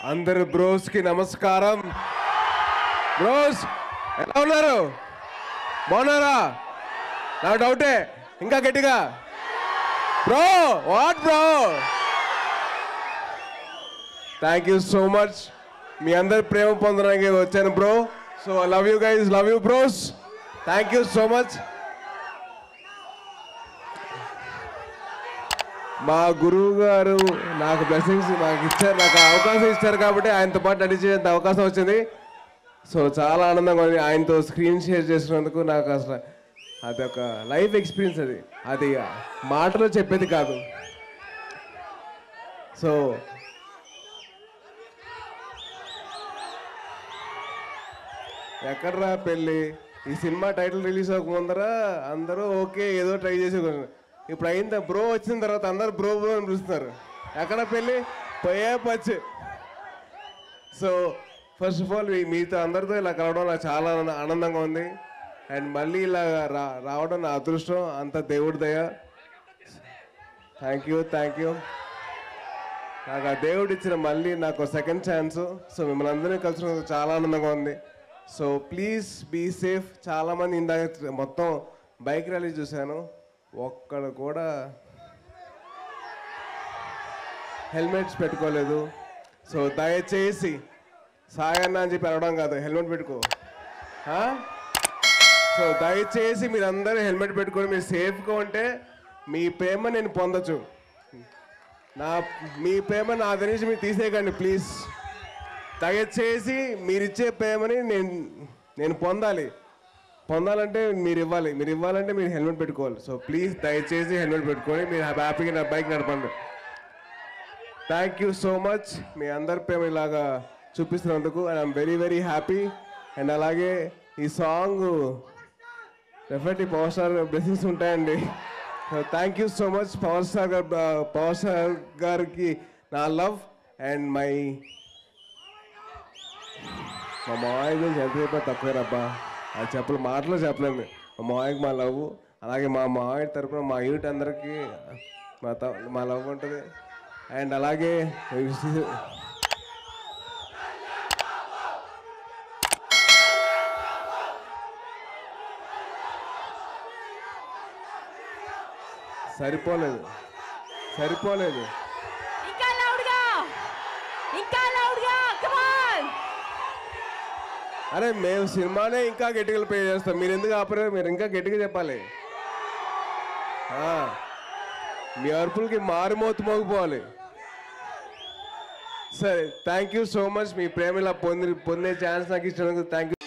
అందరు బ్రోస్ కి నమస్కారం బ్రోస్ ఎలా ఉన్నారు బాగున్నారా నా డౌటే ఇంకా గట్టిగా bro what bro thank you so much మీ అందరి ప్రేమ పొందడానికి వచ్చాను bro so love you guys love you bros thank you so much మా గురువు గారు నాకు బ్లెస్సింగ్స్ నాకు ఇచ్చారు నాకు అవకాశం ఇచ్చారు కాబట్టి ఆయనతో పాటు నడిచేంత అవకాశం వచ్చింది సో చాలా ఆనందంగా ఉంది ఆయనతో స్క్రీన్ షేర్ చేసినందుకు నాకు అసలు అది ఒక లైఫ్ ఎక్స్పీరియన్స్ అది అది మాటలో చెప్పేది కాదు సో ఎక్కడ్రా పెళ్ళి ఈ సినిమా టైటిల్ రిలీజ్ అవ్వక ముందర అందరూ ఓకే ఏదో ట్రై చేసి ఇప్పుడు అయిందా బ్రో వచ్చిన తర్వాత అందరు బ్రో బ్రో అని పిలుస్తున్నారు ఎక్కడ పెళ్ళి పోయే పచ్చి సో ఫస్ట్ ఆఫ్ ఆల్ మీతో అందరితో ఇలా కలవడం నాకు చాలా ఆనంద- ఆనందంగా ఉంది అండ్ మళ్ళీ ఇలా రా రావడం నా అదృష్టం అంత దేవుడి దయ థ్యాంక్ యూ థ్యాంక్ యూ నాకు ఆ దేవుడు ఇచ్చిన మళ్ళీ నాకు సెకండ్ ఛాన్స్ సో మిమ్మల్ని అందరినీ కలిసినందుకు చాలా ఆనందంగా ఉంది సో ప్లీజ్ బీ సేఫ్ చాలామంది ఇందాక మొత్తం బైక్ ర్యాలీ చూశాను ఒక్కడు కూడా హెల్మెట్స్ పెట్టుకోలేదు సో దయచేసి సాయన్న అని చెప్పి అనడం కాదు హెల్మెట్ పెట్టుకో ఆ? సో దయచేసి మీరందరూ హెల్మెట్ పెట్టుకొని మీరు సేఫ్గా ఉంటే మీ ప్రేమ నేను పొందొచ్చు నా మీ ప్రేమ నా దగ్గర నుంచి మీరు తీసేయకండి ప్లీజ్ దయచేసి మీరు ఇచ్చే ప్రేమని నేను నేను పొందాలి పొందాలంటే మీరు ఇవ్వాలి మీరు ఇవ్వాలంటే మీరు హెల్మెట్ పెట్టుకోవాలి సో ప్లీజ్ దయచేసి హెల్మెట్ పెట్టుకొని మీరు హ్యాపీగా నా బైక్ నడపండి థ్యాంక్ యూ సో మచ్ మీ అందరి ప్రేమ ఇలాగా చూపిస్తున్నందుకు and I'm very very happy and అలాగే ఈ song definitely power star blessings ఉంటాయండి thank you so much power star గారు పవర్ స్టార్ గారికి నా లవ్ అండ్ మై మా మావయ్య గురించి ఎంత చెప్పా తక్కువేరబ్బా అది చెప్పలు మాటలో చెప్పలేము మా మావయ్యకి మా లవ్ అలాగే మా మావయ్య తరపున మా యూనిట్ అందరికీ మా త మా లవ్ ఉంటుంది అండ్ అలాగే సరిపోలేదు సరిపోలేదు ఇంకా లౌడ్గా ఇంకా లౌడ్గా కమాన్ అరే మేము సినిమానే ఇంకా గట్టిగా పే చేస్తాం మీరు ఎందుకు ఆపరారు మీరు ఇంకా గట్టిగా చెప్పాలి ఆ, మీ అరుపులకి మారుమోతు మోగిపోవాలి సరే థ్యాంక్ యూ సో మచ్ మీ ప్రేమ ఇలా పొంది పొందే ఛాన్స్ నాకు ఇచ్చినందుకు థ్యాంక్